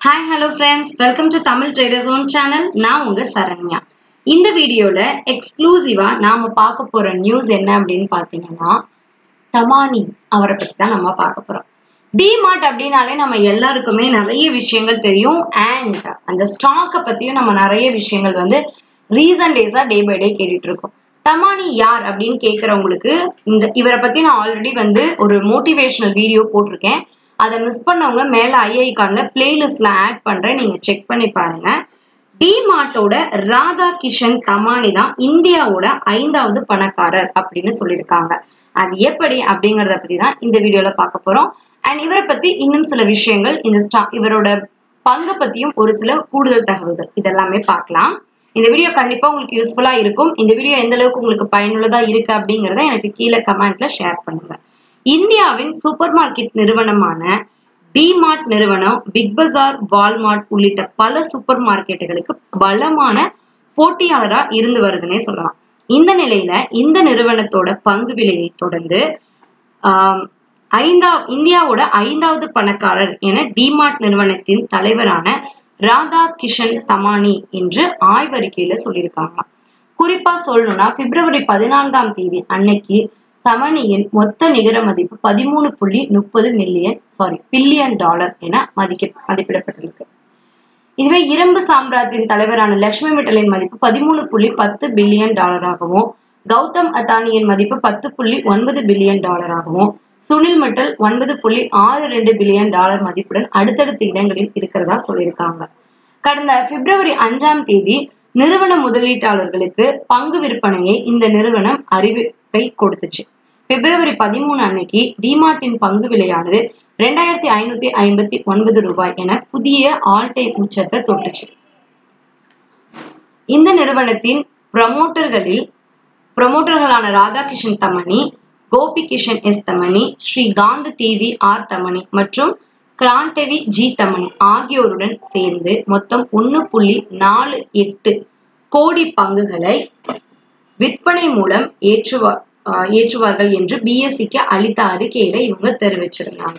hi hello friends welcome to Tamil traders own channel நான் உங்க சரண்யா இந்த வீடியோல எக்ஸ்க்ளூசிவா நாம பார்க்க போற நியூஸ் என்ன அப்படின்னு பாத்தீங்கன்னா தமானி அவரை பத்தி தான் நம்ம பார்க்க போறோம் டிமார்ட் அப்படின்னாலே நம்ம எல்லாருக்குமே நிறைய விஷயங்கள் தெரியும் அண்ட் அந்த ஸ்டாக்கை பத்தியும் நம்ம நிறைய விஷயங்கள் வந்து ரீசன்ட் டேஸா டே பை டே கேட்டுட்டு இருக்கோம் தமானி யார் அப்படின்னு கேக்குறவங்களுக்கு இந்த இவரை பத்தி நான் ஆல்ரெடி வந்து ஒரு மோட்டிவேஷனல் வீடியோ போட்டிருக்கேன் அதை மிஸ் பண்ணவங்க மேல ஐஐகான்ல பிளேலிஸ்ட்ல ஆட் பண்றேன் நீங்க செக் பண்ணி பாருங்க டிமார்ட்டோட ராதா கிஷன் தமானி தான் இந்தியாவோட ஐந்தாவது பணக்காரர் அப்படின்னு சொல்லியிருக்காங்க அது எப்படி அப்படிங்கறத பத்தி தான் இந்த வீடியோல பார்க்க போறோம் அண்ட் இவரை பத்தி இன்னும் சில விஷயங்கள் இந்த ஸ்டா இவரோட பங்கை பத்தியும் ஒரு சில கூடுதல் தகவல்கள் இதெல்லாமே பார்க்கலாம் இந்த வீடியோ கண்டிப்பா உங்களுக்கு யூஸ்ஃபுல்லா இருக்கும் இந்த வீடியோ எந்த அளவுக்கு உங்களுக்கு பயனுள்ளதா இருக்கு அப்படிங்கறத எனக்கு கீழே கமெண்ட்ல ஷேர் பண்ணுங்க இந்தியாவின் சூப்பர் மார்க்கெட் நிறுவனமான டிமார்ட் நிறுவனம் பிக் பஜார் வால்மார்ட் உள்ளிட்ட பல சூப்பர் மார்க்கெட்டுகளுக்கு பலமான போட்டியாளரா இருந்து வருதுன்னே சொல்லலாம் இந்த நிலையில இந்த நிறுவனத்தோட பங்கு விலையை தொடர்ந்து ஆஹ் ஐந்தா இந்தியாவோட ஐந்தாவது பணக்காரர் என டிமார்ட் நிறுவனத்தின் தலைவரான ராதா கிஷன் தமானி என்று ஆய்வறிக்கையில சொல்லியிருக்காங்க குறிப்பா சொல்லணும்னா பிப்ரவரி பதினான்காம் தேதி அன்னைக்கு தமணியின் மொத்த நிகர மதிப்பு பதிமூணு புள்ளி முப்பது மில்லியன் சாரி பில்லியன் டாலர் என மதிக்க மதிப்பிடப்பட்டிருக்கு இதுவே இரும்பு சாம்ராஜ்யத்தின் தலைவரான லட்சுமி மிட்டலின் மதிப்பு பதிமூணு புள்ளி பத்து பில்லியன் டாலராகவும் கௌதம் அதானியின் மதிப்பு பத்து புள்ளி ஒன்பது பில்லியன் டாலராகவும் சுனில் மிட்டல் ஒன்பது புள்ளி ஆறு ரெண்டு பில்லியன் டாலர் மதிப்புடன் அடுத்தடுத்த இடங்களில் இருக்கிறதா சொல்லியிருக்காங்க கடந்த பிப்ரவரி அஞ்சாம் தேதி நிறுவன முதலீட்டாளர்களுக்கு பங்கு விற்பனையை இந்த நிறுவனம் அறிவிப்பை கொடுத்துச்சு பிப்ரவரி பதிமூணு அன்னைக்கு டிமார்ட்டின் பங்கு விலையானது ரெண்டாயிரத்தி ஐநூத்தி ஐம்பத்தி ஒன்பது ரூபாய் என புதிய ஆல் டைம் உச்சத்தை தொட்டுச்சு இந்த நிறுவனத்தின் ப்ரமோட்டர்களில் ப்ரமோட்டர்களான ராதாகிருஷ்ணன் தமணி கோபி கிஷன் எஸ் தமணி ஸ்ரீ காந்த தேவி ஆர் தமணி மற்றும் கிராண்டவி ஜி தமணி ஆகியோருடன் சேர்ந்து மொத்தம் ஒன்னு புள்ளி நாலு எட்டு கோடி பங்குகளை விற்பனை மூலம் ஏற்றுவா ஏற்றுவார்கள் என்று பிஎஸ்சிக்கு அளித்த அறிக்கையில இவங்க தெரிவிச்சிருந்தாங்க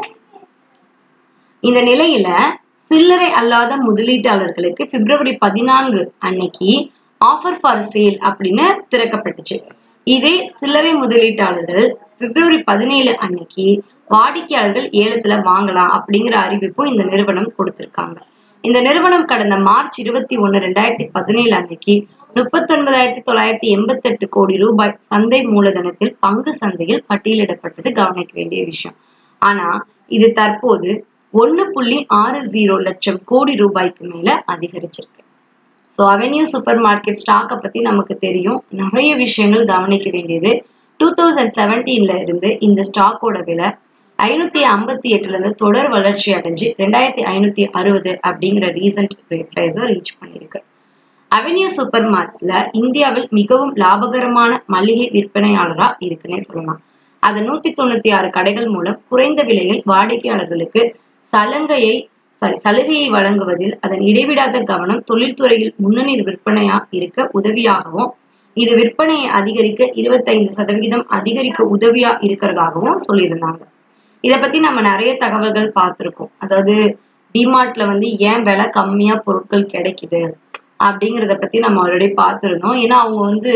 இந்த நிலையில சில்லறை அல்லாத முதலீட்டாளர்களுக்கு பிப்ரவரி பதினான்கு அன்னைக்கு ஆஃபர் ஃபார் சேல் அப்படின்னு திறக்கப்பட்டுச்சு இதே சில்லறை முதலீட்டாளர்கள் பிப்ரவரி பதினேழு அன்னைக்கு வாடிக்கையாளர்கள் ஏலத்துல வாங்கலாம் அப்படிங்கிற அறிவிப்பும் இந்த நிறுவனம் கொடுத்திருக்காங்க இந்த நிறுவனம் கடந்த மார்ச் இருபத்தி ஒண்ணு ரெண்டாயிரத்தி பதினேழு அன்னைக்கு முப்பத்தி ஒன்பதாயிரத்தி தொள்ளாயிரத்தி எண்பத்தி எட்டு கோடி ரூபாய் சந்தை மூலதனத்தில் பங்கு சந்தையில் பட்டியலிடப்பட்டது கவனிக்க வேண்டிய விஷயம் ஆனா இது தற்போது ஒன்னு புள்ளி ஆறு ஜீரோ லட்சம் கோடி ரூபாய்க்கு மேல அதிகரிச்சிருக்கு ஸோ அவென்யூ சூப்பர் மார்க்கெட் ஸ்டாக்கை பத்தி நமக்கு தெரியும் நிறைய விஷயங்கள் கவனிக்க வேண்டியது டூ தௌசண்ட் செவன்டீன்ல இருந்து இந்த ஸ்டாக்கோட விலை ஐநூத்தி ஐம்பத்தி எட்டுல இருந்து தொடர் வளர்ச்சி அடைஞ்சு ரெண்டாயிரத்தி ஐநூத்தி அறுபது அப்படிங்கிற ரீசன்ட் ப்ரைஸை ரீச் பண்ணியிருக்கு அவென்யூ சூப்பர் மார்ட்ஸ்ல இந்தியாவில் மிகவும் லாபகரமான மளிகை விற்பனையாளரா இருக்குன்னே சொல்லலாம் அது நூத்தி தொண்ணூத்தி ஆறு கடைகள் மூலம் குறைந்த விலையில் வாடிக்கையாளர்களுக்கு சலுகையை சலுகையை வழங்குவதில் அதன் இடைவிடாத கவனம் தொழில்துறையில் முன்னணி விற்பனையா இருக்க உதவியாகவும் இது விற்பனையை அதிகரிக்க இருபத்தைந்து சதவிகிதம் அதிகரிக்க உதவியா இருக்கிறதாகவும் சொல்லியிருந்தாங்க இத பத்தி நம்ம நிறைய தகவல்கள் பார்த்திருக்கோம் அதாவது டிமார்ட்ல வந்து ஏன் விலை கம்மியா பொருட்கள் கிடைக்குது அப்படிங்கிறத பத்தி நம்ம ஆல்ரெடி பார்த்திருந்தோம் ஏன்னா அவங்க வந்து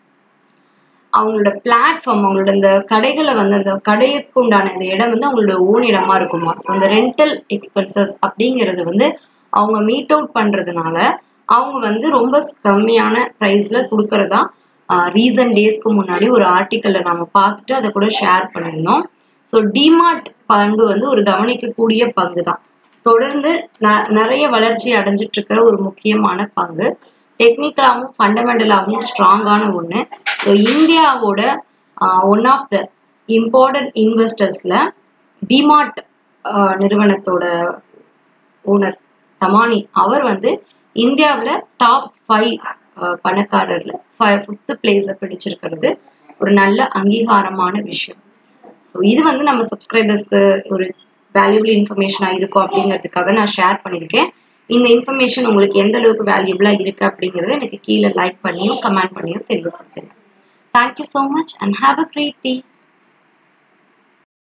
அவங்களோட பிளாட்ஃபார்ம் அவங்களோட இந்த கடைகளை வந்து அந்த கடைக்கு உண்டான இந்த இடம் வந்து அவங்களோட ஓன் இடமா இருக்குமா ஸோ அந்த ரெண்டல் எக்ஸ்பென்சஸ் அப்படிங்கிறது வந்து அவங்க மீட் அவுட் பண்றதுனால அவங்க வந்து ரொம்ப கம்மியான ப்ரைஸ்ல கொடுக்கறதா ரீசன்ட் டேஸ்க்கு முன்னாடி ஒரு ஆர்டிக்கல்ல நம்ம பார்த்துட்டு அதை கூட ஷேர் பண்ணியிருந்தோம் ஸோ டிமார்ட் பங்கு வந்து ஒரு கவனிக்கக்கூடிய பங்கு தான் தொடர்ந்து நிறைய வளர்ச்சி அடைஞ்சிட்டு இருக்கிற ஒரு முக்கியமான பங்கு டெக்னிக்கலாகவும் ஃபண்டமெண்டலாகவும் ஸ்ட்ராங்கான ஒன்று ஸோ இந்தியாவோட ஒன் ஆஃப் த இம்பார்ட்டன்ட் இன்வெஸ்டர்ஸ்ல டிமார்ட் நிறுவனத்தோட ஓனர் தமானி அவர் வந்து இந்தியாவில் டாப் ஃபைவ் பணக்காரர்ல ஃபிஃப்த் பிளேஸை பிடிச்சிருக்கிறது ஒரு நல்ல அங்கீகாரமான விஷயம் ஸோ இது வந்து நம்ம சப்ஸ்கிரைபர்ஸ்க்கு ஒரு வேல்யூபிள் இன்ஃபர்மேஷனாக இருக்கும் அப்படிங்கிறதுக்காக நான் ஷேர் பண்ணியிருக்கேன் இந்த இன்ஃபர்மேஷன் உங்களுக்கு எந்த அளவுக்கு வேல்யூபிளா இருக்கு அப்படிங்கறத எனக்கு கீழே லைக் பண்ணியும் கமெண்ட் பண்ணியும் தெரியப்படுத்துங்க thank you so much and have a great day